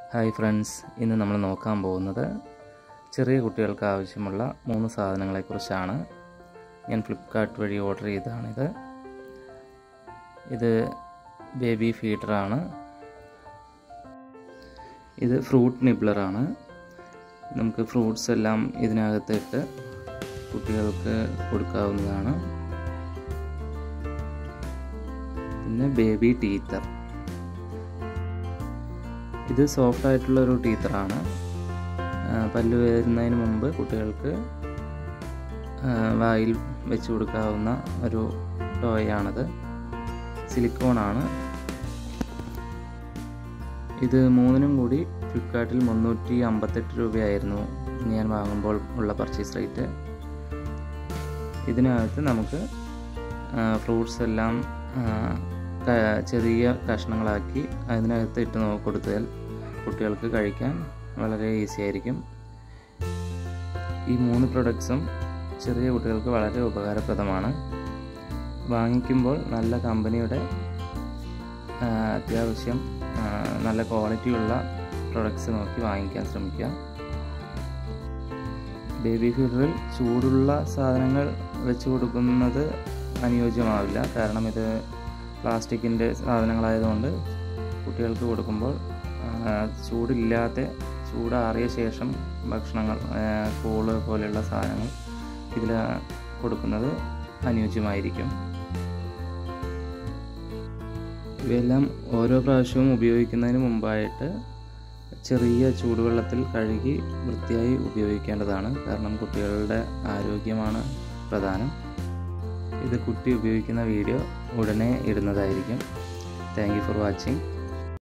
hi friends ഇന്ന് നമ്മൾ നോക്കാൻ പോകുന്നത് ചെറിയ കുട്ടികൾക്ക് ആവശ്യമുള്ള മൂന്ന് സാധനങ്ങളെക്കുറിച്ചാണ് ഞാൻ ഫ്ലിപ്കാർട്ട് വഴി ഓർഡർ ചെയ്തതാണിത് ഇത് ബേബി ഫീഡറാണ് ഇത് ഫ്രൂട്ട് നിബ്ലറാണ് നമുക്ക് ഫ്രൂട്ട്സ് എല്ലാം ഇതിനകത്തിട്ട് കുട്ടികൾക്ക് കൊടുക്കാവുന്നതാണ് പിന്നെ ബേബി ടീത്തർ ഇത് സോഫ്റ്റ് ആയിട്ടുള്ള ഒരു ടീത്തറാണ് പല്ല് വരുന്നതിന് മുമ്പ് കുട്ടികൾക്ക് വായിൽ വെച്ച് കൊടുക്കാവുന്ന ഒരു ടോയാണിത് സിലിക്കോണാണ് ഇത് മൂന്നിനും കൂടി ഫ്ലിപ്കാർട്ടിൽ മുന്നൂറ്റി അമ്പത്തെട്ട് രൂപയായിരുന്നു ഞാൻ വാങ്ങുമ്പോൾ ഉള്ള പർച്ചേസ് റേറ്റ് ഇതിനകത്ത് നമുക്ക് ഫ്രൂട്ട്സ് എല്ലാം ചെറിയ കഷ്ണങ്ങളാക്കി അതിനകത്ത് ഇട്ട് നോ കൊടുത്താൽ കുട്ടികൾക്ക് കഴിക്കാൻ വളരെ ഈസി ആയിരിക്കും ഈ മൂന്ന് പ്രൊഡക്ട്സും ചെറിയ കുട്ടികൾക്ക് വളരെ ഉപകാരപ്രദമാണ് വാങ്ങിക്കുമ്പോൾ നല്ല കമ്പനിയുടെ അത്യാവശ്യം നല്ല ക്വാളിറ്റിയുള്ള പ്രൊഡക്ട്സ് നോക്കി വാങ്ങിക്കാൻ ശ്രമിക്കുക ബേബി ഫീഡറിൽ ചൂടുള്ള സാധനങ്ങൾ വെച്ച് കൊടുക്കുന്നത് അനുയോജ്യമാവില്ല കാരണം ഇത് പ്ലാസ്റ്റിക്കിൻ്റെ സാധനങ്ങളായതുകൊണ്ട് കുട്ടികൾക്ക് കൊടുക്കുമ്പോൾ ചൂടില്ലാതെ ചൂടാറിയ ശേഷം ഭക്ഷണങ്ങൾ കൂള് പോലെയുള്ള സാധനങ്ങൾ ഇതിൽ കൊടുക്കുന്നത് അനുയോജ്യമായിരിക്കും ഇവയെല്ലാം ഓരോ പ്രാവശ്യവും ഉപയോഗിക്കുന്നതിന് മുമ്പായിട്ട് ചെറിയ ചൂടുവെള്ളത്തിൽ കഴുകി വൃത്തിയായി ഉപയോഗിക്കേണ്ടതാണ് കാരണം കുട്ടികളുടെ ആരോഗ്യമാണ് പ്രധാനം ഇത് കുട്ടി ഉപയോഗിക്കുന്ന വീഡിയോ ഉടനെ ഇടുന്നതായിരിക്കും താങ്ക് യു ഫോർ വാച്ചിങ്